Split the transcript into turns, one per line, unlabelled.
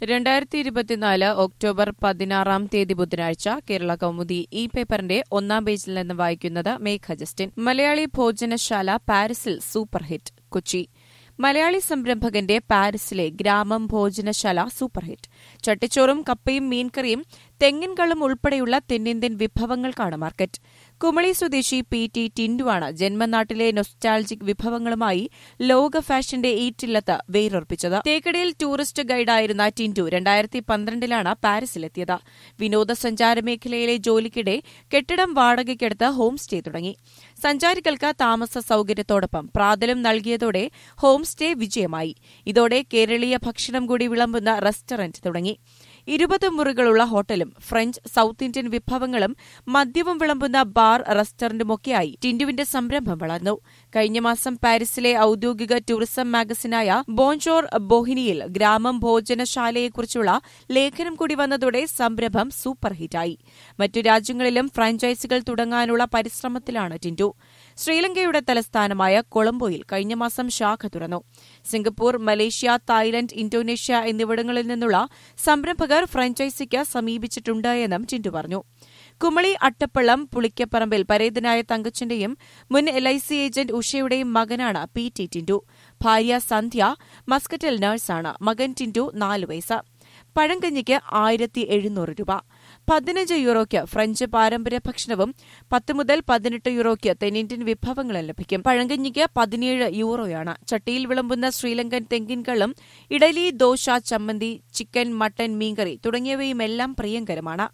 രണ്ടായിരത്തി ഇരുപത്തിനാല് ഒക്ടോബർ പതിനാറാം തീയതി ബുധനാഴ്ച കേരള കൗമുദി ഈ പേപ്പറിന്റെ ഒന്നാം പേജിൽ നിന്ന് വായിക്കുന്നത് മേഘ ജസ്റ്റിൻ മലയാളി ഭോജനശാല പാരീസിൽ സൂപ്പർ ഹിറ്റ് കൊച്ചി മലയാളി സംരംഭകന്റെ പാരീസിലെ ഗ്രാമം ഭോജനശാല സൂപ്പർ ഹിറ്റ് ചട്ടിച്ചോറും കപ്പയും മീൻകറിയും തെങ്ങിൻകളും ഉൾപ്പെടെയുള്ള തെന്നിന്ത്യൻ വിഭവങ്ങൾക്കാണ് മാർക്കറ്റ് കുമളി സ്വദേശി പി ടി ടിൻഡുവാണ് ജന്മനാട്ടിലെ നൊസ്റ്റാൾജിക് വിഭവങ്ങളുമായി ലോക ഫാഷന്റെ ഈറ്റില്ലത്ത് വേരുറപ്പിച്ചത് തേക്കടിയിൽ ടൂറിസ്റ്റ് ഗൈഡായിരുന്ന ടിൻഡു രണ്ടായിരത്തി പന്ത്രണ്ടിലാണ് പാരീസിലെത്തിയത് വിനോദസഞ്ചാര മേഖലയിലെ ജോലിക്കിടെ കെട്ടിടം വാടകയ്ക്കെടുത്ത് ഹോം സ്റ്റേ തുടങ്ങി സഞ്ചാരികൾക്ക് താമസ സൌകര്യത്തോടൊപ്പം പ്രാതലും നൽകിയതോടെ ഹോം സ്റ്റേ വിജയമായി ഇതോടെ കേരളീയ ഭക്ഷണം കൂടി വിളമ്പുന്ന റെസ്റ്റോറന്റ് തുടങ്ങി ഇരുപത് മുറികളുള്ള ഹോട്ടലും ഫ്രഞ്ച് സൌത്ത് ഇന്ത്യൻ വിഭവങ്ങളും മദ്യവും വിളമ്പുന്ന ബാർ റെസ്റ്റോറന്റുമൊക്കെയായി ടിൻഡുവിന്റെ സംരംഭം വളർന്നു കഴിഞ്ഞ മാസം പാരീസിലെ ഔദ്യോഗിക ടൂറിസം മാഗസിനായ ബോൺജോർ ബോഹിനിയിൽ ഗ്രാമം ഭോജനശാലയെക്കുറിച്ചുള്ള ലേഖനം കൂടി വന്നതോടെ സംരംഭം സൂപ്പർ ഹിറ്റായി മറ്റു രാജ്യങ്ങളിലും ഫ്രാഞ്ചൈസികൾ തുടങ്ങാനുള്ള പരിശ്രമത്തിലാണ് ടിൻഡു ശ്രീലങ്കയുടെ തലസ്ഥാനമായ കൊളംബോയിൽ കഴിഞ്ഞ മാസം ശാഖ തുറന്നു സിംഗപ്പൂർ മലേഷ്യ തായ്ലൻഡ് ഇന്തോനേഷ്യ എന്നിവിടങ്ങളിൽ നിന്നുള്ള സംരംഭകർ ഫ്രാഞ്ചൈസിക്ക് സമീപിച്ചിട്ടുണ്ട് എന്നും ടിൻഡു പറഞ്ഞു കുമളി അട്ടപ്പള്ളം പുളിക്കപ്പറമ്പിൽ പരേതനായ തങ്കച്ചന്റെയും മുൻ എൽ ഐ സി ഏജന്റ് ഉഷയുടെയും മകനാണ് പി ടി ടിൻഡു ഭാര്യ സന്ധ്യ മസ്കറ്റൽ നഴ്സാണ് മകൻ ടിൻഡു നാല് വയസ്സ് പഴങ്കഞ്ഞിക്ക് ആയിരത്തി എഴുന്നൂറ് രൂപ പതിനഞ്ച് യൂറോയ്ക്ക് ഫ്രഞ്ച് പാരമ്പര്യ ഭക്ഷണവും പത്ത് മുതൽ പതിനെട്ട് യൂറോയ്ക്ക് തെന്നിന്ത്യൻ വിഭവങ്ങളും ലഭിക്കും പഴങ്കഞ്ഞിക്ക് പതിനേഴ് യൂറോയാണ് ചട്ടിയിൽ വിളമ്പുന്ന ശ്രീലങ്കൻ തെങ്ങിൻകളും ഇഡലി ദോശ ചമ്മന്തി ചിക്കൻ മട്ടൻ മീൻകറി തുടങ്ങിയവയുമെല്ലാം പ്രിയങ്കരമാണ്